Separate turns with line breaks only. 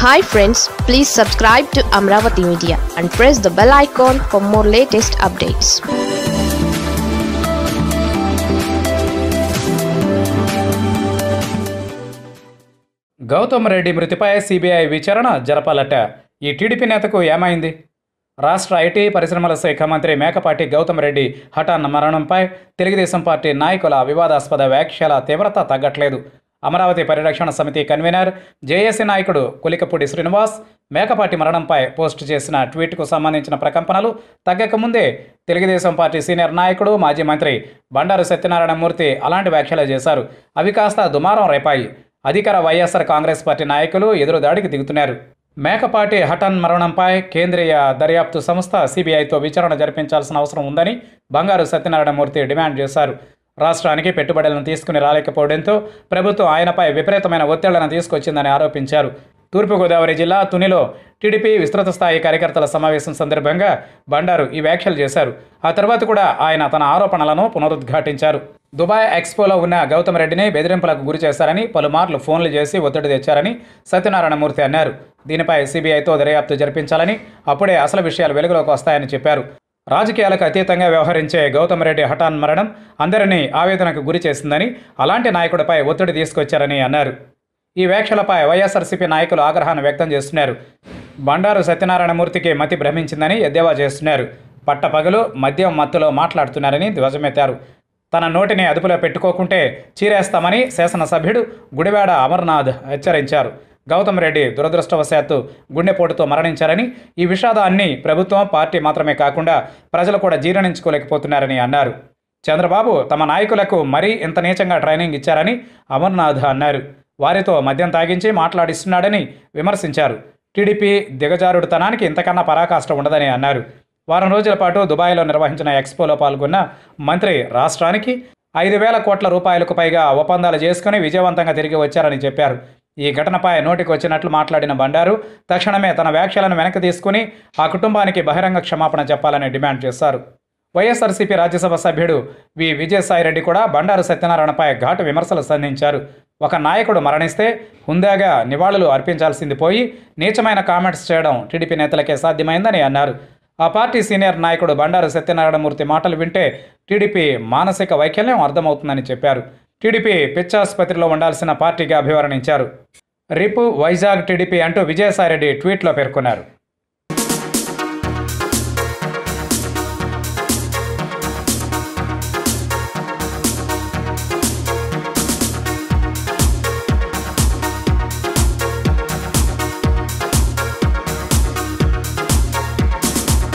hi friends please subscribe to Amaravati media and press the bell icon for more latest updates
Gautam Reddy మృతిపై CBI విచారణ జరపాలట ఈ TDP నేతకు ఏమైంది రాష్ట్ర IT పరిశ్రమల శాఖ మంత్రి మేకపాటి గౌతమ్ రెడ్డి హఠాన్ మరణంపై తెలుగుదేశం పార్టీ నాయకుల వివాదాస్పద వ్యాఖ్యల తీవ్రత తగ్గట్లేదు అమరావతి పరిరక్షణ సమితి కన్వీనర్ జేఏసీ నాయకుడు కులికపూడి శ్రీనివాస్ మేకపాటి మరణంపై పోస్టు చేసిన ట్వీట్కు సంబంధించిన ప్రకంపనలు తగ్గకముందే తెలుగుదేశం పార్టీ సీనియర్ నాయకుడు మాజీ మంత్రి బండారు సత్యనారాయణ మూర్తి అలాంటి వ్యాఖ్యలు చేశారు అవి కాస్త దుమారం రేపాయి అధికార వైఎస్ఆర్ కాంగ్రెస్ పార్టీ నాయకులు ఎదురుదాడికి దిగుతున్నారు మేకపాటి హఠన్ మరణంపై కేంద్రీయ దర్యాప్తు సంస్థ సిబిఐతో విచారణ జరిపించాల్సిన అవసరం ఉందని బంగారు సత్యనారాయణమూర్తి డిమాండ్ చేశారు రాష్ట్రానికి పెట్టుబడులను తీసుకుని రాలేకపోవడంతో ప్రభుత్వం ఆయనపై విపరీతమైన ఒత్తిళ్లను తీసుకొచ్చిందని ఆరోపించారు తూర్పుగోదావరి జిల్లా తునిలో టీడీపీ విస్తృత స్థాయి కార్యకర్తల సమావేశం సందర్భంగా బండారు ఈ వ్యాఖ్యలు చేశారు ఆ తర్వాత కూడా ఆయన తన ఆరోపణలను పునరుద్ఘాటించారు దుబాయ్ ఎక్స్పోలో ఉన్న గౌతమ్ రెడ్డిని బెదిరింపులకు గురి చేశారని పలుమార్లు ఫోన్లు చేసి ఒత్తిడి తెచ్చారని సత్యనారాయణమూర్తి అన్నారు దీనిపై సిబిఐతో దర్యాప్తు జరిపించాలని అప్పుడే అసలు విషయాలు వెలుగులోకి వస్తాయని చెప్పారు రాజకీయాలకు అతీతంగా వ్యవహరించే గౌతమ్ రెడ్డి హఠాన్ మరణం అందరినీ ఆవేదనకు గురి చేసిందని అలాంటి నాయకుడిపై ఒత్తిడి తీసుకొచ్చారని అన్నారు ఈ వ్యాఖ్యలపై వైఎస్ఆర్సీపీ నాయకులు ఆగ్రహాన్ని వ్యక్తం చేస్తున్నారు బండారు సత్యనారాయణమూర్తికి మతి భ్రమించిందని ఎద్దేవా చేస్తున్నారు పట్టపగలు మద్యం మత్తులో మాట్లాడుతున్నారని ధ్వజమెత్తారు తన నోటిని అదుపులో పెట్టుకోకుంటే చీరేస్తామని శాసనసభ్యుడు గుడివాడ అమర్నాథ్ హెచ్చరించారు గౌతమ్ రెడ్డి దురదృష్టవశాత్తు గుండెపోటుతో మరణించారని ఈ విషాదాన్ని ప్రభుత్వం పార్టీ మాత్రమే కాకుండా ప్రజలు కూడా జీర్ణించుకోలేకపోతున్నారని అన్నారు చంద్రబాబు తమ నాయకులకు మరీ ఇంత నీచంగా ట్రైనింగ్ ఇచ్చారని అమర్నాథ్ అన్నారు వారితో మద్యం తాగించి మాట్లాడిస్తున్నాడని విమర్శించారు టీడీపీ దిగజారుడుతనానికి ఇంతకన్నా పరాకాష్ట ఉండదని అన్నారు వారం రోజుల పాటు దుబాయ్లో నిర్వహించిన ఎక్స్పోలో పాల్గొన్న మంత్రి రాష్ట్రానికి ఐదు వేల కోట్ల రూపాయలకు పైగా ఒప్పందాలు చేసుకుని విజయవంతంగా తిరిగి వచ్చారని చెప్పారు ఈ ఘటనపై నోటికి వచ్చినట్లు మాట్లాడిన బండారు తక్షణమే తన వ్యాఖ్యలను వెనక్కి తీసుకుని ఆ కుటుంబానికి బహిరంగ క్షమాపణ చెప్పాలని డిమాండ్ చేశారు వైఎస్ఆర్సీపీ రాజ్యసభ సభ్యుడు వి విజయసాయిరెడ్డి కూడా బండారు సత్యనారాయణపై ఘాటు విమర్శలు సంధించారు ఒక నాయకుడు మరణిస్తే హుందాగా నివాళులు అర్పించాల్సింది పోయి నీచమైన కామెంట్స్ చేయడం టీడీపీ నేతలకే సాధ్యమైందని అన్నారు ఆ పార్టీ సీనియర్ నాయకుడు బండారు సత్యనారాయణమూర్తి మాటలు వింటే టీడీపీ మానసిక వైకల్యం అర్థమవుతుందని చెప్పారు టీడీపీ పిచ్చాసుపత్రిలో ఉండాల్సిన పార్టీగా అభివర్ణించారు రిపు వైజాగ్ టీడీపీ అంటూ విజయసాయిరెడ్డి ట్వీట్లో పేర్కొన్నారు